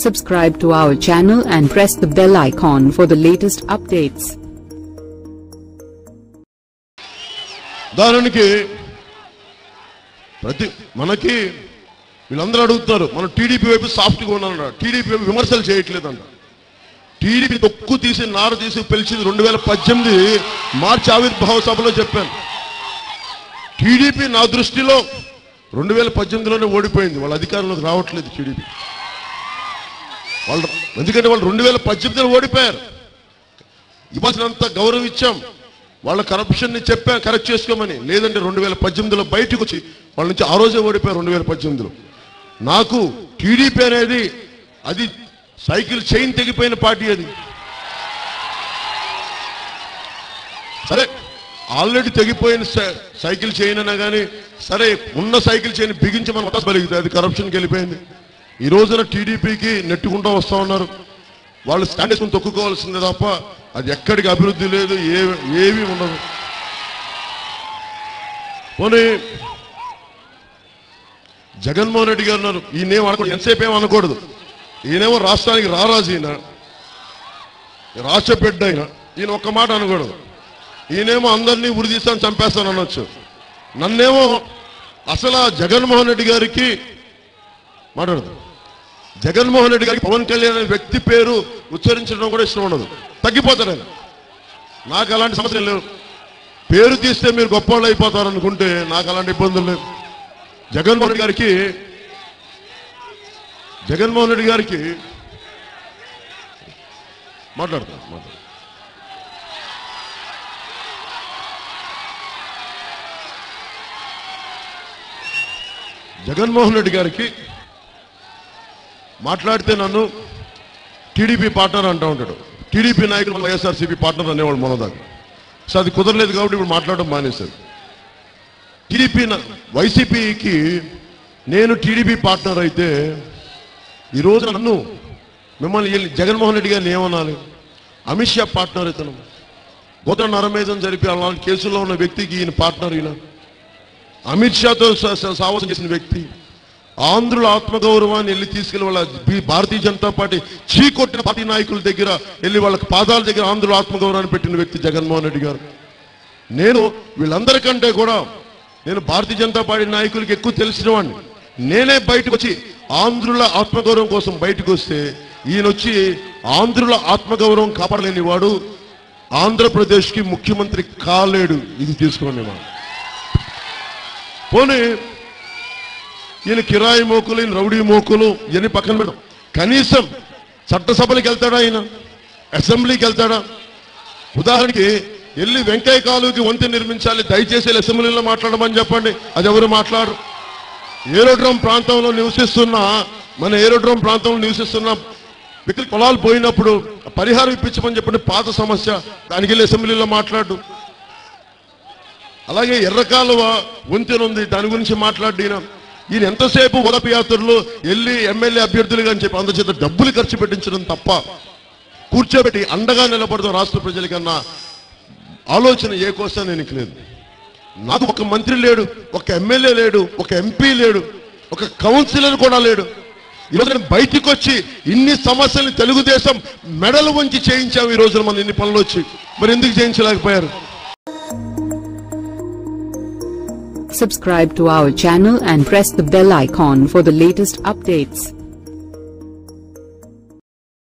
Subscribe to our channel and press the bell icon for the latest updates. దానికి ప్రతి మనకి వీళ్ళందరూ అడుగుతున్నారు మనం టీడీపీ వైపు సాఫ్ట్గా ఉన్నాను టీడీపీ వైపు విమర్శలు చేయట్లేదంట టీడీపీ తొక్కు తీసి నార తీసి పిలిచింది రెండు వేల పద్దెనిమిది మార్చి ఆవిర్భావ సభలో చెప్పాను టీడీపీ నా దృష్టిలో రెండు వేల పద్దెనిమిదిలోనే ఓడిపోయింది వాళ్ళ అధికారంలోకి రావట్లేదు టీడీపీ వాళ్ళు ఎందుకంటే వాళ్ళు రెండు వేల పద్దెనిమిదిలో ఓడిపోయారు ఇవ్వాల్సినంత గౌరవం ఇచ్చాం వాళ్ళ కరప్షన్ ని చెప్పా కరెక్ట్ చేసుకోమని లేదంటే రెండు వేల పద్దెనిమిదిలో బయటకు వచ్చి వాళ్ళ నుంచి ఆ రోజే ఓడిపోయారు రెండు వేల పద్దెనిమిదిలో నాకు టీడీపీ అనేది అది సైకిల్ చైన్ తెగిపోయిన పార్టీ అది సరే ఆల్రెడీ తెగిపోయిన సై- సైకిల్ చైన్ అయినా కానీ సరే ఉన్న సైకిల్ చైన్ బిగించి మనం వస్తాం బలిగితే అది కరప్షన్కి వెళ్ళిపోయింది ఈ రోజున టీడీపీకి నెట్టుకుంటూ వస్తా ఉన్నారు వాళ్ళు స్టాండ్ వేసుకుని తొక్కుకోవాల్సిందే తప్ప అది ఎక్కడికి అభివృద్ధి లేదు ఏ ఏమీ ఉండదు పోనీ జగన్మోహన్ రెడ్డి గారు ఉన్నారు ఈయనేం అనకూడదు ఎంతసేపు ఏం అనకూడదు ఈయనేమో రాష్ట్రానికి రారాజు ఈయన రాష్ట్ర బిడ్డ ఆయన ఈయన ఒక్క మాట అనకూడదు ఈయనేమో అందరినీ ఉరిదీస్తాను చంపేస్తాను అనొచ్చు నన్నేమో అసలు ఆ జగన్మోహన్ రెడ్డి గారికి మాట్లాడదు జగన్మోహన్ రెడ్డి గారికి పవన్ కళ్యాణ్ అనే వ్యక్తి పేరు ఉచ్చరించడం కూడా ఇష్టం ఉండదు తగ్గిపోతాడు ఆయన నాకు అలాంటి సమస్యలు లేవు పేరు తీస్తే మీరు గొప్పవాళ్ళు అయిపోతారు అనుకుంటే నాకు అలాంటి ఇబ్బందులు లేవు జగన్మోహన్ రెడ్డి గారికి జగన్మోహన్ రెడ్డి గారికి మాట్లాడతాను మాట్లాడు జగన్మోహన్ రెడ్డి గారికి మాట్లాడితే నన్ను టీడీపీ పార్ట్నర్ అంటూ ఉంటాడు టీడీపీ నాయకులు వైఎస్ఆర్సీపీ పార్ట్నర్ అనేవాడు మొన్నదాకా సో అది కుదరలేదు కాబట్టి ఇప్పుడు మాట్లాడడం మానేశారు టీడీపీ నా- వైసీపీకి నేను టీడీపీ పార్ట్నర్ అయితే ఈరోజు నన్ను మిమ్మల్ని వీళ్ళు జగన్మోహన్ రెడ్డి గారిని ఏమనాలి అమిత్ షా పార్ట్నర్ ఇతను గోత్ర నరమేధం జరిపి అలాంటి కేసుల్లో ఉన్న వ్యక్తికి ఈయన పార్ట్నర్ ఈయన అమిత్ షాతో స- స- సావాసం చేసిన వ్యక్తి ఆంధ్రుల ఆత్మగౌరవాన్ని వెళ్ళి తీసుకెళ్లి వాళ్ళ బి- భారతీయ జనతా పార్టీ చీకొట్టిన పార్టీ నాయకుల దగ్గర వెళ్ళి వాళ్ళ పాదాల దగ్గర ఆంధ్రుల ఆత్మగౌరవాన్ని పెట్టిన వ్యక్తి జగన్మోహన్ రెడ్డి గారు నేను వీళ్ళందరికంటే కూడా నేను భారతీయ జనతా పార్టీ నాయకులకి ఎక్కువ తెలిసిన వాడిని నేనే బయటకు వచ్చి ఆంధ్రుల ఆత్మగౌరవం కోసం బయటకు వస్తే ఈయన వచ్చి ఆంధ్రుల ఆత్మగౌరవం కాపాడలేని వాడు ఆంధ్రప్రదేశ్కి ముఖ్యమంత్రి కాలేడు ఇది తీసుకోండి మనం పోనీ ఈయన కిరాయి మోకులు ఈయన రౌడీ మోకులు ఇవన్నీ పక్కన పెడతాం కనీసం చట్టసభలకు వెళ్తాడా ఆయన అసెంబ్లీకి వెళ్తాడా ఉదాహరణకి వెళ్ళి వెంకయ్య కాలువకి వంతెన నిర్మించాలి దయచేసి వెళ్ళి అసెంబ్లీలో మాట్లాడమని చెప్పండి అది ఎవరు మాట్లాడరు ఏరోడ్రోమ్ ప్రాంతంలో నివసిస్తున్న మన ఏరోడ్రోమ్ ప్రాంతంలో నివసిస్తున్న వ్యక్తులు పొలాలు పోయినప్పుడు పరిహారం ఇప్పించమని చెప్పండి పాత సమస్య దానికి వెళ్ళి అసెంబ్లీలో మాట్లాడు అలాగే ఎర్రకాలువ వంతెన ఉంది దాని గురించి మాట్లాడి ఈయన ఈయన ఎంతసేపు ఉదప యాత్రలు వెళ్ళి ఎమ్మెల్యే అభ్యర్థులుగా అని చెప్పి అందచేత డబ్బులు ఖర్చు పెట్టించడం తప్ప కూర్చోబెట్టి అండగా నిలబడతాం రాష్ట్ర ప్రజలకన్నా ఆలోచన ఏ కోసం నేను లేదు నాకు ఒక మంత్రి లేడు ఒక ఎమ్మెల్యే లేడు ఒక ఎంపీ లేడు ఒక కౌన్సిలర్ కూడా లేడు ఈరోజు నేను బయటికి వచ్చి ఇన్ని సమస్యల్ని తెలుగుదేశం మెడలు వంచి చేయించాం ఈ రోజున మన ఇన్ని పనులు వచ్చి మరి ఎందుకు చేయించలేకపోయారు Subscribe to our channel and press the bell icon for the latest updates.